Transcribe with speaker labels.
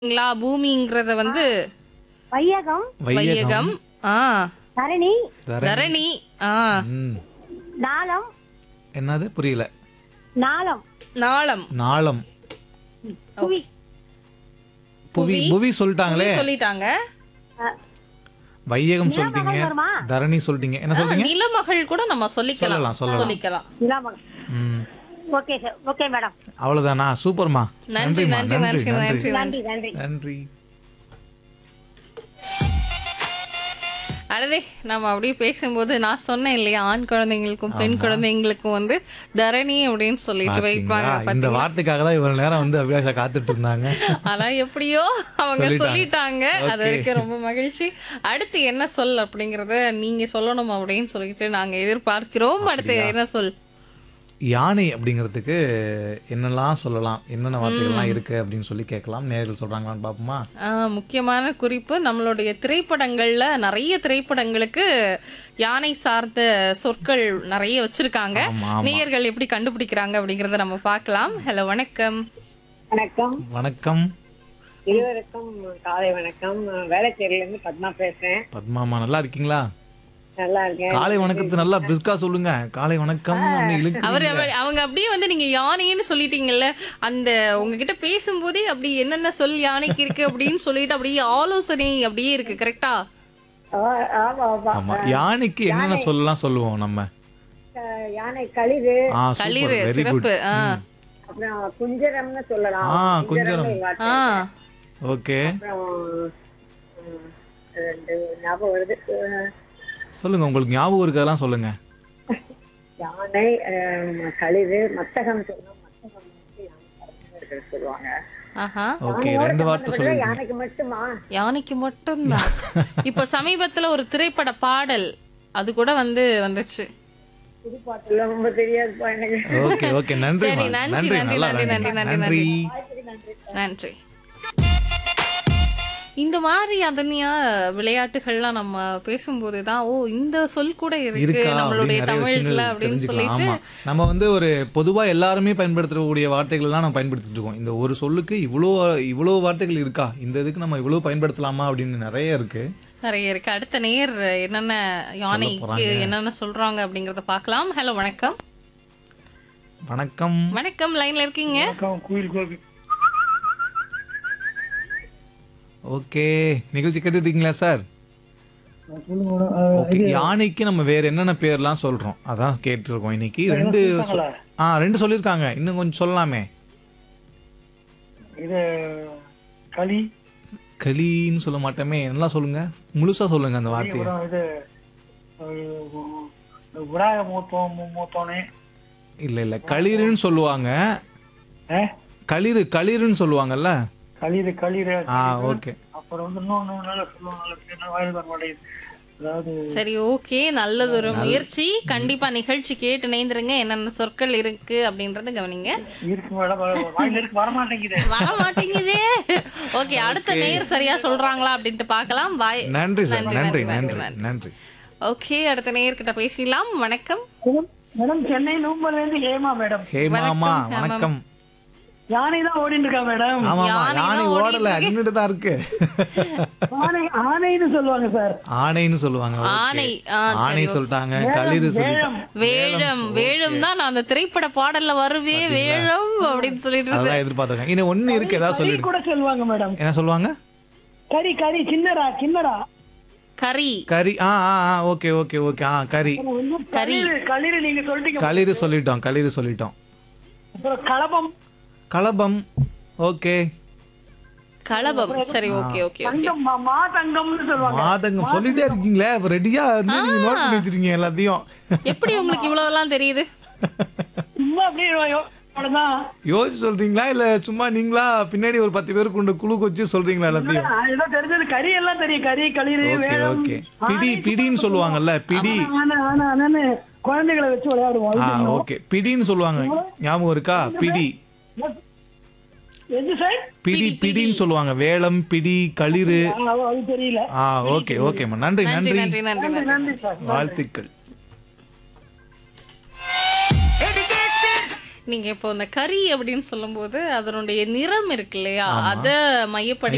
Speaker 1: ங்களா பூமிங்கிறத வந்து
Speaker 2: வையகம்
Speaker 1: வையகம் ஆ
Speaker 2: தரணி
Speaker 1: தரணி ஆ
Speaker 3: ம்.
Speaker 2: நாளம்
Speaker 3: என்னது புரியல
Speaker 2: நாளம்
Speaker 1: நாளம்
Speaker 3: நாளம்
Speaker 2: புவி
Speaker 3: புவி புவி சொல்லிட்டாங்களே
Speaker 1: சொல்லிட்டாங்க
Speaker 2: அஹ்,
Speaker 3: வையகம் சொல்லிட்டீங்க
Speaker 2: வருமா?
Speaker 3: தரணி சொல்லிட்டீங்க என்ன
Speaker 1: ஆ,
Speaker 3: சொல்றீங்க
Speaker 1: நிலமகள் கூட நம்ம சொல்லிக்கலாம்
Speaker 3: சொல்லலாம், சொல்லலாம்.
Speaker 1: சொல்லிக்கலாம்
Speaker 2: நிலாமகம்
Speaker 3: ம்
Speaker 2: ஓகே சார் ஓகே மேடம்
Speaker 3: அவ்வளவுதானா சூப்பர்மா
Speaker 1: நன்றி
Speaker 3: நன்றிம்மா,
Speaker 1: நன்றி நன்றி நன்றி
Speaker 2: நன்றி நன்றி
Speaker 3: நன்றி
Speaker 1: அடடே நம்ம அப்படியே பேசும்போது நான் சொன்னேன் இல்லையா ஆண் குழந்தைங்களுக்கும் பெண் குழந்தைங்களுக்கும் வந்து தரணி அப்படின்னு சொல்லிட்டு வைப்பாங்க
Speaker 3: பாத்தீங்களா? இந்த வார்த்தைக்காக தான் இவ்வளவு நேரம் வந்து அபிலாஷா காத்துட்டு இருந்தாங்க
Speaker 1: ஆனா எப்படியோ அவங்க
Speaker 3: சொல்லிட்டாங்க.
Speaker 1: சொல்லிட்டாங்க அது
Speaker 3: Okay.
Speaker 1: வரைக்கும் ரொம்ப மகிழ்ச்சி அடுத்து என்ன சொல் அப்படிங்கறத நீங்க சொல்லணும் அப்படின்னு சொல்லிட்டு நாங்க எதிர்பார்க்கிறோம் அடுத்து என்ன சொல்
Speaker 3: யானை அப்படிங்கிறதுக்கு என்னெல்லாம் சொல்லலாம் என்னென்ன வார்த்தைகள்லாம் இருக்கு அப்படின்னு சொல்லி கேட்கலாம் நேர்கள் சொல்றாங்களான்னு பாப்போமா
Speaker 1: ஆஹ், முக்கியமான குறிப்பு நம்மளுடைய திரைப்படங்கள்ல நிறைய திரைப்படங்களுக்கு யானை சார்ந்த சொற்கள் நிறைய வச்சிருக்காங்க
Speaker 3: ஆமா, ஆமா.
Speaker 1: நேயர்கள் எப்படி கண்டுபிடிக்கிறாங்க அப்படிங்கறத நம்ம பார்க்கலாம் ஹலோ வணக்கம்
Speaker 4: வணக்கம்
Speaker 3: வணக்கம்
Speaker 4: இருவருக்கும் காலை வணக்கம் வேளச்சேரியில இருந்து பத்மா பேசுறேன்
Speaker 3: பத்மாமா நல்லா இருக்கீங்களா
Speaker 4: நல்லா இருக்கேன்
Speaker 3: காலை வணக்கத்தை நல்லா பிஸ்கா சொல்லுங்க காலை வணக்கம் இழுக்கு
Speaker 1: அவர் அவர்- அவங்க அப்படியே வந்து நீங்க யானைன்னு சொல்லிட்டீங்கல்ல அந்த உங்ககிட்ட பேசும்போதே அப்படி என்னென்ன சொல் யானைக்கு இருக்கு அப்படின்னு சொல்லிட்டு அப்படியே ஆலோசனை அப்படியே இருக்கு கரெக்டா
Speaker 4: ஆ, ஆமா ஆமா
Speaker 3: ஆமா யானைக்கு என்னென்ன சொல்லலாம் சொல்லுவோம் நம்ம
Speaker 4: அஹ், யானை களிறு
Speaker 3: ஆ
Speaker 1: களிறு
Speaker 3: சூப்பர் வெரி குட்
Speaker 1: சிறப்பு ஆ
Speaker 4: அப்புறம் குஞ்சரம்னு சொல்லலாம்
Speaker 3: ஆ, குஞ்சரம்.
Speaker 4: எங்க அத்தை.
Speaker 1: ஆ
Speaker 3: ஓகே
Speaker 4: அப்புறம் ம், ரெண்டு ஞாபகம் வருது அஹ்,
Speaker 3: சொல்லுங்க உங்களுக்கு ஞாபகம் இருக்கதெல்லாம் சொல்லுங்க
Speaker 4: யானை அஹ், களிறு மத்தகம் சொல்லணும் மத்தகம் வந்து யானை இருக்கிறது சொல்லுவாங்க
Speaker 1: ஆஹா
Speaker 3: ஓகே ரெண்டு வார்த்தை
Speaker 4: சம்பந்தப்பட்டது
Speaker 3: சொல்லிருக்கீங்க
Speaker 4: யானைக்கு மட்டுமா
Speaker 1: யானைக்கு மட்டும்தான் இப்ப சமீபத்துல ஒரு திரைப்பட பாடல் அது கூட வந்து வந்துச்சு
Speaker 4: புது பாட்டுல ரொம்ப தெரியாதுப்பா எனக்கு
Speaker 3: ஓகே ஓகே நன்றி
Speaker 1: சரி, நன்றி,
Speaker 3: நன்றி
Speaker 1: நன்றி,
Speaker 3: நல்லா
Speaker 1: நன்றி,
Speaker 3: நன்றி
Speaker 1: நன்றி,
Speaker 3: நன்றி
Speaker 1: நன்றி இந்த மாதிரி அதனியா விளையாட்டுகள்லாம் நம்ம பேசும்போது தான் ஓ இந்த சொல் கூட இருக்கு
Speaker 3: இருக்கா
Speaker 1: நம்மளுடைய
Speaker 3: அப்படின்னு நிறைய
Speaker 1: தமிழ்ல
Speaker 3: விஷயங்கள்
Speaker 1: அப்படின்னு
Speaker 3: தெரிஞ்சுக்கலாம்
Speaker 1: சொல்லிட்டு
Speaker 3: ஆமா நம்ம வந்து ஒரு பொதுவா எல்லாருமே பயன்படுத்தக்கூடிய வார்த்தைகள் எல்லாம் நம்ம பயன்படுத்திட்டு இருக்கோம் இந்த ஒரு சொல்லுக்கு இவ்வளோ இவ்வளோ வார்த்தைகள் இருக்கா இந்த இதுக்கு நம்ம இவ்வளோ பயன்படுத்தலாமா அப்படின்னு நிறைய இருக்கு
Speaker 1: நிறைய இருக்கு அடுத்த நேர் என்னென்ன யானைக்கு
Speaker 3: போறாங்க.
Speaker 1: என்னென்ன சொல்றாங்க அப்படிங்கறத பார்க்கலாம் ஹலோ வணக்கம்
Speaker 3: வணக்கம்
Speaker 1: வணக்கம் லைன்ல இருக்கீங்க
Speaker 3: ஓகே நிகழ்ச்சி கேட்டுட்டு இருக்கீங்களா சார் ஓகே யானைக்கு நம்ம வேற என்னென்ன பேர்லாம் சொல்றோம் அதான் கேட்டிருக்கோம் இன்னைக்கு ரெண்டு சொ- ஆ ரெண்டு சொல்லியிருக்காங்க இன்னும் கொஞ்சம் சொல்லலாமே
Speaker 5: இது களி
Speaker 3: களின்னு சொல்ல மாட்டோமே நல்லா சொல்லுங்க முழுசா சொல்லுங்க அந்த வார்த்தையை
Speaker 5: அப்புறம் இது அஹ், விநாயக மூத்தம் மூ- மூத்தோனே
Speaker 3: இல்ல இல்ல களிறுன்னு சொல்லுவாங்க
Speaker 5: ஆ?
Speaker 3: களிறு களிறுன்னு சொல்லுவாங்கல்ல
Speaker 5: களிறு களிறு
Speaker 3: ஆ ஓகே
Speaker 5: அப்புறம் வந்து இன்னொன்னு நல்லா சொல்லுவாங்க நல்லா இருக்கு. என்ன வயது வர மாட்டேங்குது அதாவது
Speaker 1: சரி ஓகே நல்லதொரு முயற்சி கண்டிப்பா நிகழ்ச்சி கேட்டு இணைந்திருங்க என்னென்ன சொற்கள் இருக்கு அப்படின்றத கவனிங்க
Speaker 5: இருக்கு மேடம் வ- வாயில இருக்கு வர மாட்டேங்குது
Speaker 1: வர மாட்டேங்குதே ஓகே அடுத்த நேர் சரியா சொல்றாங்களா அப்படின்ட்டு பார்க்கலாம் பாய்
Speaker 3: நன்றி சார் நன்றி நன்றி நன்றி
Speaker 1: ஓகே அடுத்த நேர்கிட்ட பேசலாம் வணக்கம்
Speaker 5: மேடம் சென்னை நூம்பர்ல இருந்து ஏமா மேடம்
Speaker 3: ஹே மாமா வணக்கம்
Speaker 5: யானை தான் ஓடிட்டு இருக்கா மேடம்
Speaker 3: ஆமா ஆமா
Speaker 1: யானை
Speaker 3: யானை
Speaker 1: தான்
Speaker 3: ஓடல நின்றுட்டு தான் இருக்கு
Speaker 5: ஆனை ஆனைன்னு சொல்லுவாங்க சார்
Speaker 3: ஆணைன்னு சொல்லுவாங்க okay.
Speaker 1: ஆணை, ஆ, சரி,
Speaker 3: ஆணை
Speaker 1: okay.
Speaker 3: சொல்லிட்டாங்க களிறு சொல்லிட்டாங்க
Speaker 1: வேழம் வேழம் தான் நான் அந்த திரைப்பட பாடல்ல வருவே வேழம் அப்படின்னு சொல்லிட்டு இருந்தேன்
Speaker 3: அதான் எதிர்பார்த்திருக்கேன் இன்னும் ஒண்ணு இருக்கு ஏதாவது
Speaker 5: கறி
Speaker 3: சொல்லிடு
Speaker 5: கூட சொல்லுவாங்க மேடம்
Speaker 3: என்ன சொல்லுவாங்க
Speaker 5: கறி கறி சின்னரா சின்னரா
Speaker 1: கரி
Speaker 3: கறி ஆ ஆ ஆ ஓகே ஓகே ஓகே ஆ கறி
Speaker 1: கறி
Speaker 5: களிறு களிறு நீங்க சொல்லிட்டீங்க
Speaker 3: களிறு சொல்லிட்டோம் களிறு சொல்லிட்டோம்
Speaker 5: அப்புறம் கலபம்
Speaker 3: கலபம் ஓகே
Speaker 1: களபம் சரி ஓகே ஓகே ஓகே
Speaker 5: தங்கம் மா- மா தங்கம்னு சொல்லுவாங்க
Speaker 3: மாதங்கம் சொல்லிட்டே இருக்கீங்களே அப்ப ரெடியா வந்து நீங்க நோட் பண்ணி வச்சிருக்கீங்க எல்லாத்தையும்
Speaker 1: எப்படி உங்களுக்கு இவ்வளவுலாம் தெரியுது
Speaker 5: சும்மா அப்படியே யோ- அவ்வளவுதான்
Speaker 3: யோசிச்சு சொல்றீங்களா இல்ல சும்மா நீங்களா பின்னாடி ஒரு பத்து பேர் கொண்டு குழுக்கு வச்சு சொல்றீங்களா எல்லாத்தையும்
Speaker 5: ஏதோ தெரிஞ்சது கறி எல்லாம் தெரியும் கறி களிறு
Speaker 3: ஓகே
Speaker 5: வேகம்
Speaker 3: ஓகே பிடி பிடின்னு சொல்லுவாங்கல்ல பிடி
Speaker 5: ஆனா ஆனா ஆனான்னு குழந்தைகளை வச்சு விளையாடுவோம்
Speaker 3: ஆ ஓகே பிடின்னு சொல்லுவாங்க ஞாபகம் இருக்கா பிடி
Speaker 5: எது சார்
Speaker 3: பிடி பிடின்னு சொல்லுவாங்க வேலம் பிடி களிறு
Speaker 5: அது தெரியல
Speaker 3: ஆ ஓகே ஓகேம்மா நன்றி
Speaker 1: நன்றி
Speaker 3: நன்றி
Speaker 1: நன்றி நன்றி நன்றி
Speaker 5: நன்றி சார்
Speaker 3: வாழ்த்துக்கள்
Speaker 1: நீங்க இப்போ இந்த கறி அப்படின்னு சொல்லும்போது அதனுடைய நிறம் இருக்கு இல்லையா அத மையப்படுத்தி